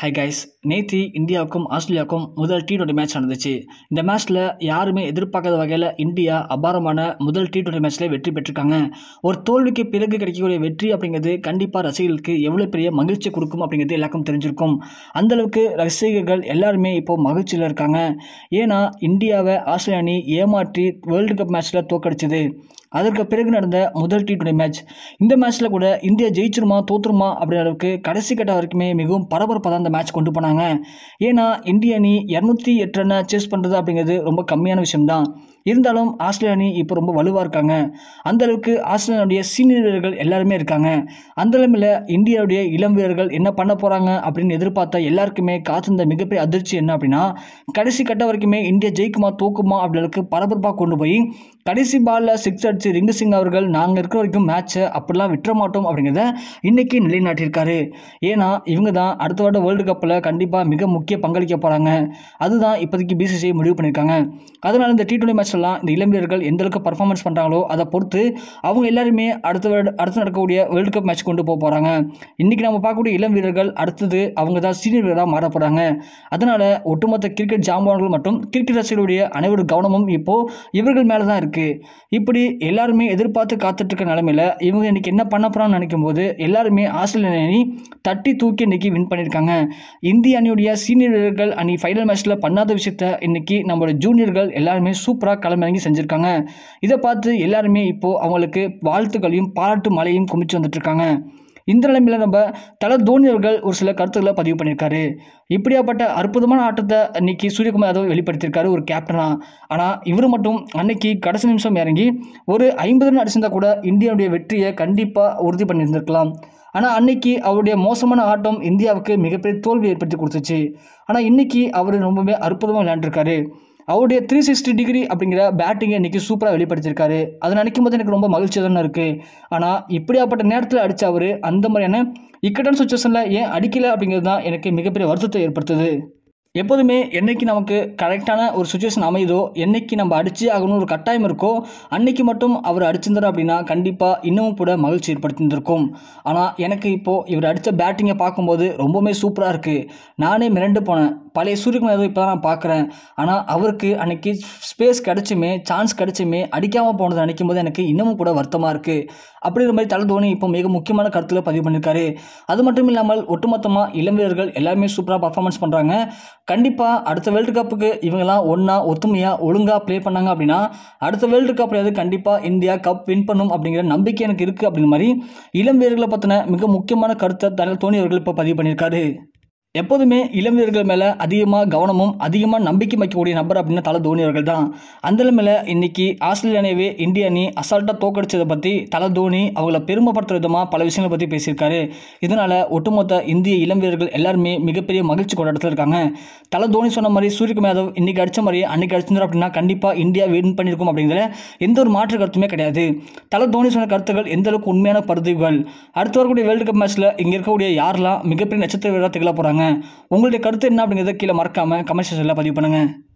hi guys நேத்தி இந்தியாவுக்கும் ஆஸ்திரேலியாவுக்கும் முதல் டி டுவெண்ட்டி மேட்ச் நடந்துச்சு இந்த மேட்ச்சில் யாருமே எதிர்பார்க்காத வகையில் இந்தியா அபாரமான முதல் டி டுவெண்ட்டி மேட்ச்லேயே வெற்றி பெற்றிருக்காங்க ஒரு தோல்விக்கு பிறகு கிடைக்கக்கூடிய வெற்றி அப்படிங்கிறது கண்டிப்பாக ரசிகர்களுக்கு எவ்வளோ பெரிய மகிழ்ச்சி கொடுக்கும் அப்படிங்கிறது எல்லாருக்கும் தெரிஞ்சிருக்கும் அந்தளவுக்கு ரசிகர்கள் எல்லாருமே இப்போது மகிழ்ச்சியில் இருக்காங்க ஏன்னா இந்தியாவை ஆஸ்திரேலியா அணி ஏமாற்றி வேர்ல்டு கப் மேட்ச்சில் தோக்கடிச்சது அதற்கு பிறகு நடந்த முதல் டி டுவெண்ட்டி மேட்ச் இந்த மேட்ச்சில் கூட இந்தியா ஜெயிச்சிருமா தோற்றுருமா அப்படின்ற அளவுக்கு கடைசி கட்ட வரைக்குமே மிகவும் பரபரப்பாக தான் இந்த மேட்ச் கொண்டு போனாங்க ஏன்னா இந்திய அணி இரநூத்தி எட்டு ரன்னை சேஸ் பண்ணுறது அப்படிங்கிறது ரொம்ப கம்மியான விஷயம்தான் இருந்தாலும் ஆஸ்திரேலியா அணி இப்போ ரொம்ப வலுவாக இருக்காங்க அந்த அளவுக்கு ஆஸ்திரேலியாவுடைய சீனியர் வீரர்கள் எல்லாருமே இருக்காங்க அந்த அளவில் இந்தியாவுடைய இளம் வீரர்கள் என்ன பண்ண போகிறாங்க அப்படின்னு எதிர்பார்த்த எல்லாருக்குமே காத்திருந்த மிகப்பெரிய அதிர்ச்சி என்ன அப்படின்னா கடைசி கட்ட வரைக்குமே இந்தியா ஜெயிக்குமா தோக்குமா அப்படி அளவுக்கு பரபரப்பாக கொண்டு போய் கடைசி பாலில் சிக்ஸ் அடிச்சு ரிங்கு சிங் அவர்கள் நாங்கள் இருக்கிற வரைக்கும் மேட்ச்சை அப்படிலாம் விட்டுற மாட்டோம் அப்படிங்கிறத இன்றைக்கி நிலைநாட்டியிருக்காரு ஏன்னா இவங்க தான் அடுத்த வருட வேர்ல்டு கப்பில் கண்டிப்பாக மிக முக்கிய பங்களிக்க போகிறாங்க அதுதான் இப்போதைக்கு பிசிசிஐ முடிவு பண்ணியிருக்காங்க அதனால் இந்த டி டுவெண்ட்டி மேட்ச்லாம் இந்த இளம் வீரர்கள் எந்த அளவுக்கு பர்ஃபார்மன்ஸ் பண்ணுறாங்களோ அதை பொறுத்து அவங்க எல்லாருமே அடுத்த வருட அடுத்து நடக்கக்கூடிய வேர்ல்டு கப் மேட்ச் கொண்டு போக போகிறாங்க இன்றைக்கி நம்ம பார்க்கக்கூடிய இளம் வீரர்கள் அடுத்தது அவங்க தான் சீனியர் வீரராக மாற போகிறாங்க அதனால் ஒட்டுமொத்த கிரிக்கெட் ஜாம்பவான்கள் மற்றும் கிரிக்கெட் ரசிகர்களுடைய அனைவரும் கவனமும் இப்போது இவர்கள் மேலே தான் இருக்குது இப்படி எல்லாருமே எதிர்பார்த்து காத்துட்டு இருக்க நிலமையில இவங்க இன்னைக்கு என்ன பண்ண போகிறான்னு நினைக்கும் போது எல்லாருமே ஆஸ்திரேலிய அணி தட்டி தூக்கி இன்னைக்கு வின் பண்ணியிருக்காங்க இந்திய அணியுடைய சீனியர் வீரர்கள் அணி ஃபைனல் மேட்ச்சில் பண்ணாத விஷயத்த இன்னைக்கு நம்மளோட ஜூனியர்கள் எல்லாருமே சூப்பராக களமிறங்கி செஞ்சுருக்காங்க இதை பார்த்து எல்லாருமே இப்போது அவங்களுக்கு வாழ்த்துக்களையும் பாராட்டு மழையும் குமிச்சு வந்துட்டு இருக்காங்க இந்த நிலைமையில் நம்ம தல தோனி அவர்கள் ஒரு சில கருத்துக்களை பதிவு பண்ணியிருக்காரு இப்படியாப்பட்ட அற்புதமான ஆட்டத்தை அன்னைக்கு சூரியகுமார் யாதவ் வெளிப்படுத்தியிருக்காரு ஒரு கேப்டனாக ஆனால் இவர் மட்டும் அன்னைக்கு கடைசி நிமிஷம் இறங்கி ஒரு ஐம்பது ரன் அடிச்சிருந்தா கூட இந்தியாவுடைய வெற்றியை கண்டிப்பாக உறுதி பண்ணியிருந்திருக்கலாம் ஆனால் அன்னைக்கு அவருடைய மோசமான ஆட்டம் இந்தியாவுக்கு மிகப்பெரிய தோல்வி ஏற்படுத்தி கொடுத்துச்சு ஆனால் இன்னைக்கு அவர் ரொம்பவே அற்புதமாக விளையாண்டுருக்காரு அவருடைய த்ரீ சிக்ஸ்டி டிகிரி அப்படிங்கிற பேட்டிங்கை இன்றைக்கி சூப்பராக வெளிப்படுத்தியிருக்காரு அதை நினைக்கும் போது எனக்கு ரொம்ப மகிழ்ச்சி தானே இருக்குது ஆனால் இப்படியாப்பட்ட நேரத்தில் அடித்த அவர் அந்த மாதிரியான இக்கட்டான சுச்சுவேஷனில் ஏன் அடிக்கலை அப்படிங்கிறது தான் எனக்கு மிகப்பெரிய வருத்தத்தை ஏற்படுத்துது எப்போதுமே என்னைக்கு நமக்கு கரெக்டான ஒரு சுச்சுவேஷன் அமையுதோ என்னைக்கு நம்ம அடிச்சு ஆகணும் ஒரு கட்டாயம் இருக்கோ அன்னைக்கு மட்டும் அவர் அடிச்சிருந்தார் அப்படின்னா கண்டிப்பாக இன்னமும் கூட மகிழ்ச்சி ஏற்படுத்தியிருந்திருக்கும் ஆனால் எனக்கு இப்போது இவர் அடித்த பேட்டிங்கை பார்க்கும்போது ரொம்பவுமே சூப்பராக இருக்குது நானே மிரண்டு போனேன் பழைய சூரியகுமார் யாதவ் இப்போ தான் நான் பார்க்குறேன் ஆனால் அவருக்கு அன்னைக்கு ஸ்பேஸ் கிடச்சுமே சான்ஸ் கிடச்சுமே அடிக்காமல் போனதை நினைக்கும் போது எனக்கு இன்னமும் கூட வருத்தமாக இருக்குது அப்படிங்கிற மாதிரி தலை தோனி இப்போ மிக முக்கியமான கருத்தில் பதிவு பண்ணியிருக்காரு அது மட்டும் இல்லாமல் ஒட்டுமொத்தமாக இளம் வீரர்கள் எல்லாருமே சூப்பராக பர்ஃபார்மன்ஸ் பண்ணுறாங்க கண்டிப்பாக அடுத்த வேர்ல்டு கப்புக்கு இவங்கெல்லாம் ஒன்றா ஒத்துமையாக ஒழுங்காக ப்ளே பண்ணாங்க அப்படின்னா அடுத்த வேர்ல்டு கப்லையாவது கண்டிப்பாக இந்தியா கப் வின் பண்ணும் அப்படிங்கிற நம்பிக்கை எனக்கு இருக்குது அப்படிங்கிற மாதிரி இளம் வீரர்களை பற்றின மிக முக்கியமான கருத்தை தலை தோனி அவர்கள் இப்போ பதிவு பண்ணியிருக்காரு எப்போதுமே இளம் வீரர்கள் மேலே அதிகமாக கவனமும் அதிகமாக நம்பிக்கை வைக்கக்கூடிய நபர் அப்படின்னா தலை தோனி அவர்கள் தான் அந்த நிலைமையில் இன்னைக்கு ஆஸ்திரேலிய அணியவே இந்திய அணி அசால்ட்டாக தோக்கடிச்சதை பற்றி தலை தோனி அவங்கள பெருமைப்படுத்துற விதமாக பல விஷயங்களை பற்றி பேசியிருக்காரு இதனால் ஒட்டுமொத்த இந்திய இளம் வீரர்கள் எல்லாருமே மிகப்பெரிய மகிழ்ச்சி கொண்டாட்டத்தில் இருக்காங்க தலை தோனி சொன்ன மாதிரி சூரியகுமார் யாதவ் இன்னைக்கு அடித்த மாதிரி அன்னைக்கு அடிச்சிருந்தார் அப்படின்னா கண்டிப்பாக இந்தியா வின் பண்ணியிருக்கும் அப்படிங்கிறதுல எந்த ஒரு மாற்று கருத்துமே கிடையாது தலை தோனி சொன்ன கருத்துக்கள் எந்த அளவுக்கு உண்மையான பதிவுகள் அடுத்து வரக்கூடிய வேர்ல்டு கப் மேட்ச்சில் இங்கே இருக்கக்கூடிய யாரெல்லாம் மிகப்பெரிய நட்சத்திர வீரராக திகழ போகிறாங்க உங்களுடைய கருத்து என்ன அப்படிங்கிறத கீழே மறக்காமல் கமெண்ட் செக்ஷனில் பதிவு பண்ணுங்கள்